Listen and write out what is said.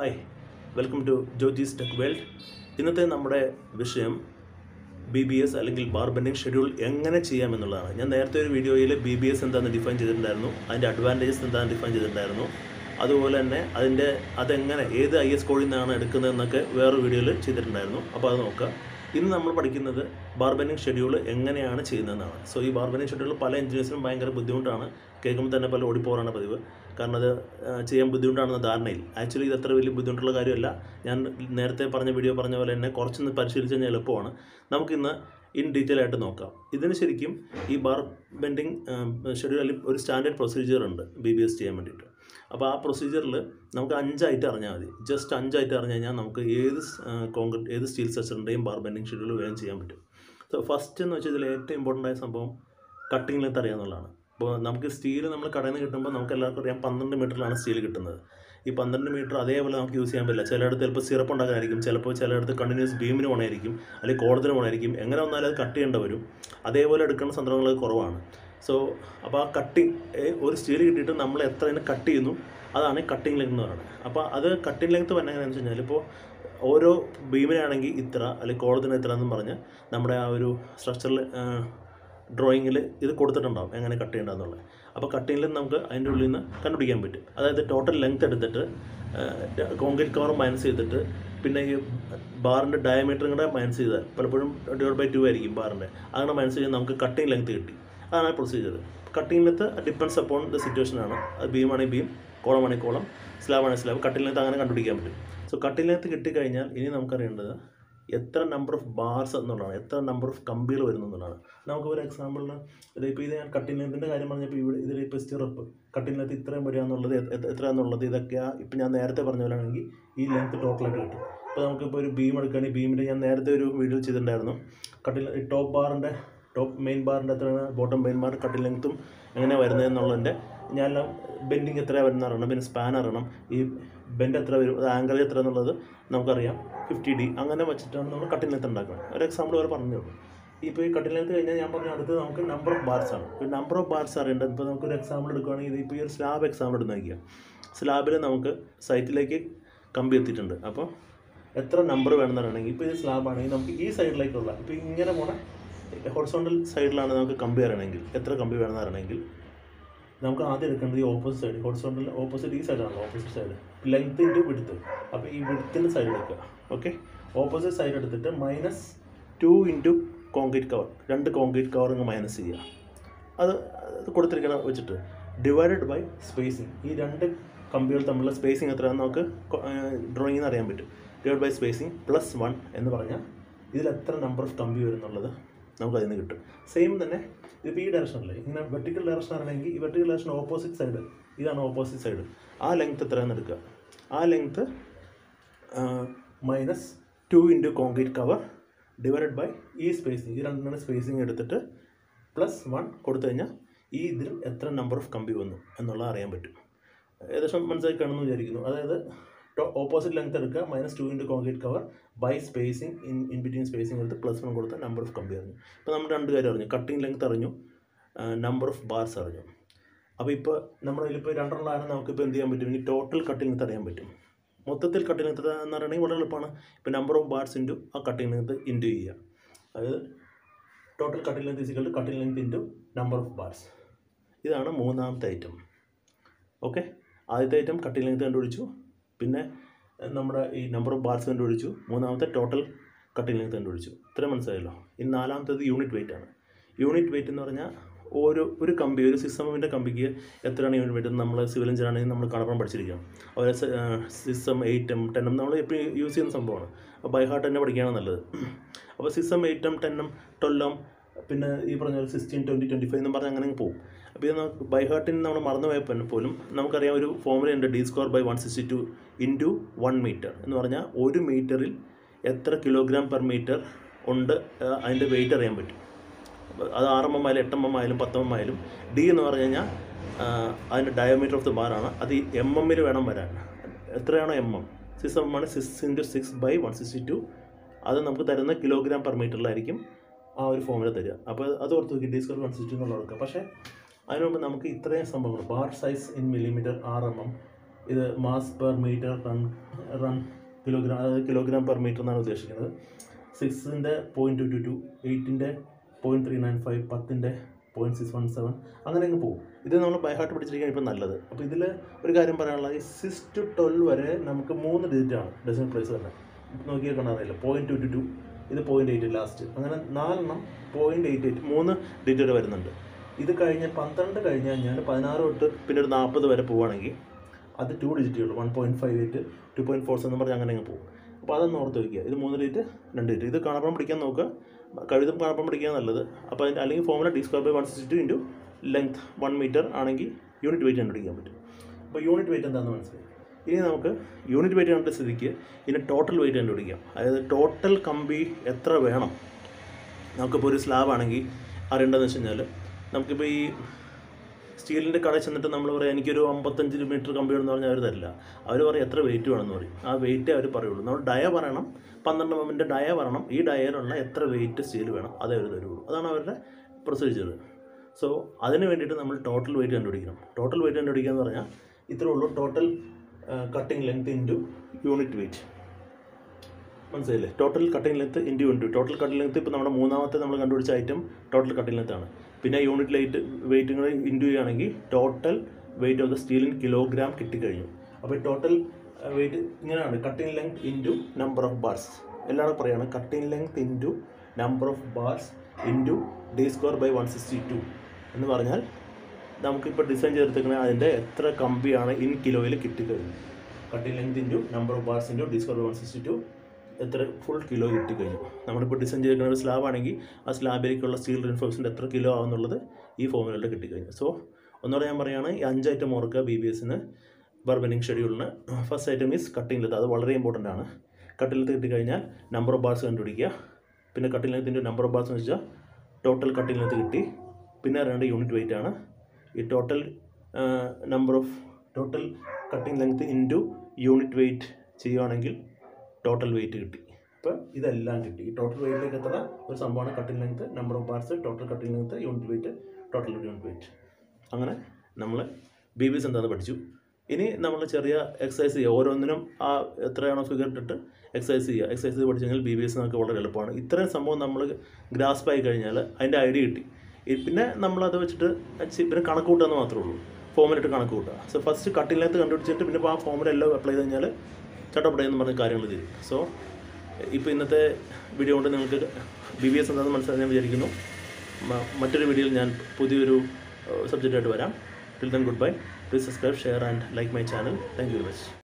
hi welcome to Jojy's tech world ഇന്നത്തെ നമ്മുടെ വിഷയം ബി ബി എസ് അല്ലെങ്കിൽ ബാർ ബെൻഡിങ് ഷെഡ്യൂൾ എങ്ങനെ ചെയ്യാമെന്നുള്ളതാണ് ഞാൻ നേരത്തെ ഒരു വീഡിയോയിൽ ബി ബി എസ് എന്താണെന്ന് ഡിഫൈൻ ചെയ്തിട്ടുണ്ടായിരുന്നു അതിൻ്റെ അഡ്വാൻറ്റേജസ് എന്താണെന്ന് ഡിഫൈൻ ചെയ്തിട്ടുണ്ടായിരുന്നു അതുപോലെ തന്നെ അതിൻ്റെ അതെങ്ങനെ ഏത് ഐ എസ് കോഡിൽ നിന്നാണ് എടുക്കുന്നതെന്നൊക്കെ വേറൊരു വീഡിയോയിൽ ചെയ്തിട്ടുണ്ടായിരുന്നു അപ്പോൾ അത് നോക്കുക ഇന്ന് നമ്മൾ പഠിക്കുന്നത് ബാർബനിങ് ഷെഡ്യൂൾ എങ്ങനെയാണ് ചെയ്യുന്നതെന്നാണ് സോ ഈ ബാർബനിങ് ഷെഡ്യൂൾ പല എഞ്ചിനീയേഴ്സിനും ഭയങ്കര ബുദ്ധിമുട്ടാണ് കേൾക്കുമ്പോൾ തന്നെ പല ഓടിപ്പോറാണ് പതിവ് കാരണം അത് ആ, ചെയ്യാൻ ബുദ്ധിമുട്ടാണെന്ന ധാരണയിൽ ആക്ച്വലി ഇത് അത്ര വലിയ ബുദ്ധിമുട്ടുള്ള കാര്യമല്ല ഞാൻ നേരത്തെ പറഞ്ഞ വീഡിയോ പറഞ്ഞ പോലെ തന്നെ കുറച്ചൊന്ന് പരിശീലിച്ച് കഴിഞ്ഞാൽ എളുപ്പമാണ് നമുക്കിന്ന് ഇൻ ഡീറ്റെയിൽ ആയിട്ട് നോക്കാം ഇതിന് ശരിക്കും ഈ ബാർ ബെൻഡിങ് ഷെഡ്യൂൾ അല്ലെങ്കിൽ ഒരു സ്റ്റാൻഡേർഡ് പ്രൊസീജിയർ ഉണ്ട് ബി ബി എസ് ചെയ്യാൻ വേണ്ടിയിട്ട് അപ്പോൾ ആ പ്രൊസീജിയറിൽ നമുക്ക് അഞ്ചായിട്ട് അറിഞ്ഞാൽ മതി ജസ്റ്റ് അഞ്ചായിട്ട് അറിഞ്ഞു കഴിഞ്ഞാൽ നമുക്ക് ഏത് കോൺക്രീറ്റ് ഏത് സ്റ്റീൽ സ്ട്രക്ചറിൻ്റെയും ബാർ ബെൻഡിങ് ഷെഡ്യൂൾ വേഗം ചെയ്യാൻ പറ്റും സോ ഫസ്റ്റ് എന്ന് വെച്ചാൽ ഇതിൽ ഏറ്റവും ഇമ്പോർട്ടൻ്റ് ആയ സംഭവം കട്ടിംഗ് ലെങ്ത് അറിയാമെന്നുള്ളതാണ് അപ്പോൾ നമുക്ക് സ്റ്റീൽ നമ്മൾ കടയിൽ നിന്ന് കിട്ടുമ്പോൾ നമുക്ക് എല്ലാവർക്കും അറിയാം പന്ത്രണ്ട് മീറ്ററിലാണ് സ്റ്റീൽ കിട്ടുന്നത് ഈ പന്ത്രണ്ട് മീറ്റർ അതേപോലെ നമുക്ക് യൂസ് ചെയ്യാൻ പറ്റില്ല ചിലയിടത്ത് ചിലപ്പോൾ സിറപ്പ് ഉണ്ടാക്കാനായിരിക്കും ചിലപ്പോൾ ചിലയിടത്ത് കണ്ടിന്യൂസ് ബീമിന് പോകണമായിരിക്കും അല്ലെങ്കിൽ കോളത്തിന് പോകണമായിരിക്കും എങ്ങനെ വന്നാലും അത് കട്ട് ചെയ്യേണ്ടി വരും അതേപോലെ എടുക്കുന്ന സന്ദർഭങ്ങൾ കുറവാണ് സോ അപ്പോൾ ആ കട്ടിങ് ഒരു സ്റ്റീൽ കിട്ടിയിട്ട് നമ്മൾ എത്ര അതിനെ കട്ട് ചെയ്യുന്നു അതാണ് കട്ടിങ് ലെങ്ത് എന്ന് പറയുന്നത് അപ്പോൾ അത് കട്ടിങ് ലെങ്ത് പറഞ്ഞാൽ എങ്ങനെയാണെന്ന് വെച്ച് കഴിഞ്ഞാൽ ഇപ്പോൾ ഓരോ ബീമിനാണെങ്കിൽ ഇത്ര അല്ലെങ്കിൽ കോളത്തിന് ഇത്ര എന്നും പറഞ്ഞ് നമ്മുടെ ആ ഒരു സ്ട്രക്ചറിൽ ഡ്രോയിങ്ങിൽ ഇത് കൊടുത്തിട്ടുണ്ടാവും എങ്ങനെ കട്ട് ചെയ്യേണ്ടതെന്നുള്ളത് അപ്പോൾ കട്ടിങ്ങിൽ നമുക്ക് അതിൻ്റെ ഉള്ളിൽ നിന്ന് കണ്ടുപിടിക്കാൻ പറ്റും അതായത് ടോട്ടൽ ലെങ്ത് എടുത്തിട്ട് കോൺക്രീറ്റ് കവർ മൈനസ് ചെയ്തിട്ട് പിന്നെ ഈ ബാറിൻ്റെ ഡയമീറ്ററും കൂടെ മൈനസ് ചെയ്താൽ പലപ്പോഴും ഡിവൈഡ് ബൈ ടു ആയിരിക്കും ബാറിൻ്റെ അങ്ങനെ മൈനസ് ചെയ്താൽ നമുക്ക് കട്ടിങ് ലെങ്ത് കിട്ടി അതാണ് procedure cutting length depends upon the situation ആണ് അത് ബീം ആണെങ്കിൽ ബീം കോളം ആണെങ്കിൽ കോളം സ്ലാബ് ആണെങ്കിൽ സ്ലാബ് കട്ടിങ് ലെങ്ത് അങ്ങനെ കണ്ടുപിടിക്കാൻ പറ്റും സോ കട്ടിങ് ലെങ്ത് കിട്ടിക്കഴിഞ്ഞാൽ ഇനി നമുക്കറിയേണ്ടത് എത്ര നമ്പർ ഓഫ് ബാർസ് എന്നുള്ളതാണ് എത്ര നമ്പർ ഓഫ് കമ്പികൾ വരുന്നു എന്നുള്ളതാണ് നമുക്ക് ഒരു എക്സാമ്പിളിന് ഇതിപ്പോൾ ഇത് ഞാൻ കട്ടിങ് ലെങ്തിൻ്റെ കാര്യം പറഞ്ഞപ്പോൾ ഇവിടെ ഇതിൽ ഇപ്പോൾ സ്റ്റിറപ്പ് കട്ടിങ് ലെങ്ത് ഇത്രയും വരിക എന്നുള്ളത് എ- എ- എത്ര എന്നുള്ളത് ഇതൊക്കെ ഇപ്പം ഞാൻ നേരത്തെ പറഞ്ഞ പോലെ ആണെങ്കിൽ ഈ ലെങ്ത് ടോട്ടലായിട്ട് കിട്ടും ഇപ്പോൾ നമുക്കിപ്പോൾ ഒരു ബീം എടുക്കുകയാണെങ്കിൽ ബീമിൻ്റെ ഞാൻ നേരത്തെ ഒരു വീഡിയോ ചെയ്തിട്ടുണ്ടായിരുന്നു കട്ടിൽ ടോപ്പ് ബാറിൻ്റെ ടോപ്പ് മെയിൻ ബാറിൻ്റെ എത്രയാണ് ബോട്ടം മെയിൻ ബാർ കട്ടിൽ ലെങ്ത്തും എങ്ങനെയാണ് വരുന്നത് എന്നുള്ളതിൻ്റെ ഞാൻ ബെൻഡിങ് എത്രയാണ് വരുന്നത് അറിയണം പിന്നെ സ്പാൻ അറിയണം ഈ ബെൻഡ് എത്ര വരും അത് ആംഗിൾ എത്ര എന്നുള്ളത് നമുക്കറിയാം ഫിഫ്റ്റി ഡി അങ്ങനെ വെച്ചിട്ടാണ് നമ്മൾ കട്ടിൽ ലെങ്ത് ഉണ്ടാക്കുന്നത് ഒരു എക്സാമ്പിൾ വരെ പറഞ്ഞു ഇപ്പോൾ ഈ കട്ടിൽ ലെങ്ത് കഴിഞ്ഞാൽ ഞാൻ പറഞ്ഞ അടുത്ത് നമുക്ക് നമ്പർ ഓഫ് ബാർസ് ആണ് ഇപ്പോൾ നമ്പർ ഓഫ് ബാർസ് അറിയേണ്ടത് ഇപ്പോൾ നമുക്കൊരു എക്സാമ്പിൾ എടുക്കുകയാണെങ്കിൽ ഇതിപ്പോൾ ഈ ഒരു സ്ലാബ് എക്സാമ്പിൾ എടുത്ത് നോക്കിയാൽ സ്ലാബിൽ നമുക്ക് സൈറ്റിലേക്ക് കമ്പി എത്തിയിട്ടുണ്ട് അപ്പോൾ എത്ര നമ്പർ വേണമെന്നുണ്ടെങ്കിൽ ഇപ്പോൾ ഇത് സ്ലാബ് ആണെങ്കിൽ നമുക്ക് ഈ സൈഡിലേക്കുള്ള ഇപ്പോൾ ഇങ്ങനെ പോണ ഹൊറിസോണ്ടൽ സൈഡിലാണ് നമുക്ക് കമ്പി അറിയണമെങ്കിൽ എത്ര കമ്പി വേണമെന്ന് അറിയണമെങ്കിൽ നമുക്ക് ആദ്യം എടുക്കേണ്ടത് ഈ ഓപ്പോസിറ്റ് സൈഡ് ഹൊറിസോണ്ടൽ ഓപ്പോസിറ്റ് ഈ സൈഡാണ് ഓപ്പോസിറ്റ് സൈഡ് ലെങ്ത് ഇൻറ്റു വിടുത്ത് അപ്പോൾ ഈ വിടുത്തിൻ്റെ സൈഡ് എടുക്കുക ഓക്കെ ഓപ്പോസിറ്റ് സൈഡ് എടുത്തിട്ട് minus two into concrete cover രണ്ട് കോൺക്രീറ്റ് കവർ ഇങ്ങ് മൈനസ് ചെയ്യുക അത് അത് കൊടുത്തിരിക്കണ വെച്ചിട്ട് ഡിവൈഡഡ് ബൈ സ്പേസിങ് ഈ രണ്ട് കമ്പികൾ തമ്മിലുള്ള സ്പേസിങ് എത്രയാണെന്ന് നമുക്ക് ഡ്രോയിങ്ങിൽ നിന്ന് അറിയാൻ പറ്റും divide by spacing plus one എന്ന് പറഞ്ഞാൽ ഇതിൽ എത്ര നമ്പർ ഓഫ് കമ്പി വരുന്നുള്ളത് നമുക്ക് അതിൽ നിന്ന് കിട്ടും സെയിം തന്നെ ഇതിപ്പോൾ ഈ ഡയറക്ഷനിൽ ഇങ്ങനെ വെർട്ടിക്കൽ ഡയറക്ഷൻ ആണെങ്കിൽ ഈ വെർട്ടിക്കൽ ഡയറക്ഷൻ ഓപ്പോസിറ്റ് സൈഡ് ഇതാണ് ഓപ്പോസിറ്റ് സൈഡ് ആ ലെങ്ത് എത്രയാണെന്ന് എടുക്കുക ആ length minus two into concrete cover divided by ഈ സ്പേസിങ് ഈ രണ്ടിൻ്റെ സ്പേസിങ് എടുത്തിട്ട് പ്ലസ് വൺ കൊടുത്തു കഴിഞ്ഞാൽ ഈ ഇതിൽ എത്ര നമ്പർ ഓഫ് കമ്പി വന്നു എന്നുള്ളത് അറിയാൻ പറ്റും ഏകദേശം മനസ്സിലാക്കി കാണുമെന്ന് വിചാരിക്കുന്നു അതായത് ഓപ്പോസിറ്റ് ലെങ്ത് എടുക്കുക minus two into concrete cover by spacing in in between spacing എടുത്ത് പ്ലസ് വൺ കൊടുത്ത നമ്പർ ഓഫ് കമ്പി അറിഞ്ഞു ഇപ്പോൾ നമ്മൾ രണ്ട് കാര്യം അറിഞ്ഞു കട്ടിങ് ലെങ്ത് അറിഞ്ഞു നമ്പർ ഓഫ് ബാർസ് അറിഞ്ഞു അപ്പോൾ ഇപ്പോൾ നമ്മുടെ ഇതിലിപ്പോൾ രണ്ടെണ്ണമാണ് നമുക്കിപ്പോൾ എന്ത് ചെയ്യാൻ പറ്റും ഇനി ടോട്ടൽ കട്ടിങ് ലെങ്ത് അറിയാൻ പറ്റും മൊത്തത്തിൽ കട്ടിങ് ലെങ്ത് എന്ന് പറയുകയാണെങ്കിൽ വളരെ എളുപ്പമാണ് ഇപ്പോൾ നമ്പർ ഓഫ് ബാർസ് ഇൻറ്റു ആ കട്ടിങ് ലെങ്ത് ഇൻറ്റു ചെയ്യുക അതായത് total cutting length is equal to cutting length into number of bars ഇതാണ് മൂന്നാമത്തെ ഐറ്റം ഓക്കെ ആദ്യത്തെ ഐറ്റം കട്ടിങ് ലെങ്ത് കണ്ടുപിടിച്ചു പിന്നെ എഹ്, നമ്മുടെ ഈ നമ്പർ ഓഫ് ബാർസ് കണ്ടുപിടിച്ചു മൂന്നാമത്തെ ടോട്ടൽ കട്ടിങ് ലെങ്ത് കണ്ടുപിടിച്ചു ഇത്രയും മനസ്സിലായല്ലോ ഇനി നാലാമത്തേത് യൂണിറ്റ് വെയിറ്റ് ആണ് യൂണിറ്റ് വെയിറ്റ് എന്ന് പറഞ്ഞാൽ ഓരോ ഒരു കമ്പി ഒരു സിസ്റ്റമിൻ്റെ കമ്പിക്ക് എത്രയാണ് യൂണിറ്റ് വെയിറ്റ് നമ്മൾ സിവിൽ എഞ്ചിനീയർ ആണെങ്കിൽ നമ്മൾ കണക്കണം പഠിച്ചിരിക്കണം അതുപോലെ system eight M ten M നമ്മൾ എപ്പോഴും യൂസ് ചെയ്യുന്ന സംഭവമാണ് അപ്പോൾ ബൈ ഹാർട്ട് തന്നെ പഠിക്കുകയാണ് നല്ലത് അപ്പോൾ system eight M ten M twelve M പിന്നെ ഈ പറഞ്ഞ പോലെ സിക്സ്റ്റീൻ ട്വൻറ്റി ട്വൻറ്റി ഫൈവ് എന്ന് പറഞ്ഞാൽ അങ്ങനെ അങ്ങ് പോകും അപ്പോൾ ഇത് നമുക്ക് ബൈ ഹാർട്ടിന് നമ്മൾ മറന്നു പോയപ്പോൾ പോലും നമുക്കറിയാം ഒരു ഫോമുല ഉണ്ട് D square by one sixty two into one metre എന്ന് പറഞ്ഞാൽ ഒരു മീറ്ററിൽ എത്ര കിലോഗ്രാം പെർ മീറ്റർ ഉണ്ട് ആ, അതിൻ്റെ വെയിറ്റ് അറിയാൻ പറ്റും അപ്പോൾ അത് ആറ് എം എം ആയാലും എട്ട് എം എം ആയാലും പത്ത് എം എം ആയാലും ഡി എന്ന് പറഞ്ഞു കഴിഞ്ഞാൽ ആ, അതിൻ്റെ ഡയമീറ്റർ ഓഫ് ദ ബാറാണ് അത് ഈ എം എമ്മിൽ വേണം വരാൻ എത്രയാണോ എം എം സിക്സ് എം ആണ് six into six by one sixty two അത് നമുക്ക് തരുന്ന കിലോഗ്രാം പെർ മീറ്ററിലായിരിക്കും ആ ഒരു ഫോമിൽ തരിക അപ്പോൾ അത് ഓർത്ത് നോക്കി ഡി സ്ക്വയർ വൺ സിക്സ്റ്റി എന്നുള്ള കൊടുക്കുക പക്ഷേ അതിന് മുമ്പ് നമുക്ക് ഇത്രയും സംഭവങ്ങൾ ബാർ സൈസ് ഇൻ മില്ലിമീറ്റർ ആറ് എം എം ഇത് mass per metre run run kilogram അതായത് കിലോഗ്രാം പെർ മീറ്റർ എന്നാണ് ഉദ്ദേശിക്കുന്നത് സിക്സിൻ്റെ പോയിൻറ്റ് ടു ടു ടു എയ്റ്റിൻ്റെ പോയിൻറ്റ് ത്രീ നയൻ ഫൈവ് പത്തിൻ്റെ പോയിൻറ്റ് സിക്സ് വൺ സെവൻ അങ്ങനെ അങ്ങ് പോകും ഇത് നമ്മൾ ബൈ ഹാർട്ട് പഠിച്ചിരിക്കാൻ ഇപ്പം നല്ലത് അപ്പോൾ ഇതിൽ ഒരു കാര്യം പറയാനുള്ളത് ഈ സിക്സ് ടു ട്വൽവ് വരെ നമുക്ക് മൂന്ന് ഡിജിറ്റാണ് ഡെസിമൽ പ്ലേസ് തന്നെ നോക്കിയാൽ കാണാറില്ല പോയിൻറ്റ് ടു ടു ടു ഇത് പോയിൻറ്റ് എയ്റ്റ് ലാസ്റ്റ് അങ്ങനെ നാലെണ്ണം പോയിൻറ്റ് എയ്റ്റ് എയ്റ്റ് മൂന്ന് ഡിജിറ്റ് വരെ വരുന്നുണ്ട് ഇത് കഴിഞ്ഞ് പന്ത്രണ്ട് കഴിഞ്ഞ് കഴിഞ്ഞാൽ പതിനാറ് തൊട്ട് പിന്നെ ഒരു നാൽപ്പത് വരെ പോവുകയാണെങ്കിൽ അത് ടു ഡിജിറ്റേ ഉള്ളൂ one point five eight two point four എന്ന് പറഞ്ഞ് അങ്ങനെ അങ്ങ് പോകും അപ്പോൾ അതൊന്ന് ഓർത്ത് വയ്ക്കുക ഇത് മൂന്ന് ഡിജിറ്റ് രണ്ട് ഡിജിറ്റ് ഇത് കാണാപ്പം പിടിക്കാൻ നോക്കുക കഴുതും കാണാപ്പം പിടിക്കാൻ നല്ലത് അപ്പോൾ അതിൻ്റെ അല്ലെങ്കിൽ formula D square by one sixty two into length one metre ആണെങ്കിൽ യൂണിറ്റ് വെയിറ്റ് കണ്ടുപിടിക്കാൻ പറ്റും അപ്പോൾ യൂണിറ്റ് വെയിറ്റ് എന്താണെന്ന് മനസ്സിലായി ഇനി നമുക്ക് യൂണിറ്റ് വെയിറ്റ് കണ്ട സ്ഥിതിക്ക് ഇനി ടോട്ടൽ വെയിറ്റ് കണ്ടുപിടിക്കാം അതായത് ടോട്ടൽ കമ്പി എത്ര വേണം നമുക്കിപ്പോൾ ഒരു സ്ലാബ് ആണെങ്കിൽ അറിയേണ്ടതെന്ന് വെച്ച് കഴിഞ്ഞാൽ നമുക്കിപ്പോൾ ഈ സ്റ്റീലിൻ്റെ കടയിൽ ചെന്നിട്ട് നമ്മൾ പറയാം എനിക്കൊരു അമ്പത്തഞ്ച് മീറ്റർ കമ്പി വേണമെന്ന് പറഞ്ഞാൽ അവർ തരില്ല അവർ പറയും എത്ര വെയിറ്റ് വേണമെന്ന് പറയും ആ വെയിറ്റേ അവർ പറയുള്ളൂ നമ്മൾ ഡയ പറയണം പന്ത്രണ്ട് എമ്മിൻ്റെ ഡയ പറയണം ഈ ഡയയിലുള്ള എത്ര വെയിറ്റ് സ്റ്റീൽ വേണം അതേ അവർ തരുള്ളൂ അതാണ് അവരുടെ പ്രൊസീജിയർ സോ അതിന് വേണ്ടിയിട്ട് നമ്മൾ ടോട്ടൽ വെയിറ്റ് കണ്ടുപിടിക്കണം ടോട്ടൽ വെയിറ്റ് കണ്ടുപിടിക്കുക എന്ന് പറഞ്ഞാൽ ഇത്രേ ഉള്ളൂ total cutting length into unit weight മനസ്സിലായില്ലേ total cutting length into into total cutting length ഇപ്പോൾ നമ്മുടെ മൂന്നാമത്തെ നമ്മൾ കണ്ടുപിടിച്ച ഐറ്റം ടോട്ടൽ കട്ടിങ് ലെങ്ത് ആണ് പിന്നെ യൂണിറ്റ് ലൈറ്റ് വെയിറ്റ് കൂടെ ഇൻറ്റു ചെയ്യുകയാണെങ്കിൽ total weight of the steel in kilogram കിട്ടിക്കഴിഞ്ഞു അപ്പോൾ ടോട്ടൽ വെയിറ്റ് ഇങ്ങനെയാണ് cutting length into number of bars എല്ലാവരും പറയാണ് cutting length into number of bars into D square by one sixty two എന്ന് പറഞ്ഞാൽ നമുക്കിപ്പോൾ ഡിസൈൻ ചെയ്തെടുത്തേക്കുന്ന അതിൻ്റെ എത്ര കമ്പിയാണ് ഇൻ കിലോയിൽ കിട്ടിക്കഴിഞ്ഞു cutting length into number of bars into D square by one sixty two എത്ര ഫുൾ കിലോ കിട്ടിക്കഴിഞ്ഞു നമ്മളിപ്പോൾ ഡിസൈൻ ചെയ്തിരിക്കുന്ന ഒരു സ്ലാബ് ആണെങ്കിൽ ആ സ്ലാബിലേക്കുള്ള സ്റ്റീൽ റിൻഫോഴ്സിൻ്റെ എത്ര കിലോ ആവുന്നുള്ളത് ഈ ഫോമിലുള്ള കിട്ടിക്കഴിഞ്ഞു സോ ഒന്നുകൂടെ ഞാൻ പറയുകയാണ് ഈ അഞ്ച് ഐറ്റം ഓർക്കുക ബി ബി എസിന് ബർബനിങ് ഷെഡ്യൂളിന് first item is cutting length അത് വളരെ ഇമ്പോർട്ടൻ്റ് ആണ് കട്ടിംഗ് ലെത്ത് കിട്ടിക്കഴിഞ്ഞാൽ നമ്പർ ഓഫ് ബാർസ് കണ്ടുപിടിക്കുക പിന്നെ കട്ടിംഗ് ലെത്തിൻ്റെ നമ്പർ ഓഫ് ബാർസ് എന്ന് വെച്ചാൽ ടോട്ടൽ കട്ടിംഗ് ലെത്ത് കിട്ടി പിന്നെ അറിയേണ്ട യൂണിറ്റ് വെയിറ്റ് ആണ് ഈ total number of total cutting length into unit weight ചെയ്യുകയാണെങ്കിൽ ടോട്ടൽ വെയിറ്റ് കിട്ടി അപ്പോൾ ഇതെല്ലാം കിട്ടി ഈ ടോട്ടൽ വെയിറ്റിലേക്ക് എത്ര ഒരു സംഭവമാണ് cutting length number of parts total cutting length unit weight total unit weight അങ്ങനെ നമ്മൾ ബി ബി എസ് എന്താണെന്ന് പഠിച്ചു ഇനി നമ്മൾ ചെറിയ എക്സസൈസ് ചെയ്യുക ഓരോന്നിനും ആ എത്രയാണോ ഫിഗർ ഇട്ടിട്ട് എക്സസൈസ് ചെയ്യുക എക്സസൈസ് ചെയ്ത് പഠിച്ചു കഴിഞ്ഞാൽ ബി ബി എസ് നമുക്ക് വളരെ എളുപ്പമാണ് ഇത്രയും സംഭവം നമ്മൾ ഗ്രാസ്പ് ആയി കഴിഞ്ഞാൽ അതിൻ്റെ ഐഡിയ കിട്ടി ഈ പിന്നെ നമ്മളത് വെച്ചിട്ട് ചി- പിന്നെ കണക്ക് കൂട്ടുക എന്ന് മാത്രമേ ഉള്ളൂ ഫോമിലിട്ട് കണക്ക് കൂട്ടുക സോ ഫസ്റ്റ് കട്ടിംഗ് ലെങ്ത് കണ്ടുപിടിച്ചിട്ട് പിന്നെ ഇപ്പോൾ ആ ഫോമിലെല്ലാം അപ്ലൈ ചെയ്ത് കഴിഞ്ഞാൽ ചട്ടപ്പടയെന്ന് പറഞ്ഞ കാര്യങ്ങൾ ചെയ്യും സോ ഇപ്പോൾ ഇന്നത്തെ വീഡിയോ കൊണ്ട് നിങ്ങൾക്ക് ബി ബി എസ് എന്താണെന്ന് മനസ്സിലാക്കാൻ ഞാൻ വിചാരിക്കുന്നു മ- മറ്റൊരു വീഡിയോയിൽ ഞാൻ പുതിയൊരു സബ്ജക്റ്റായിട്ട് വരാം till then good bye please subscribe share and like my channel thank you very much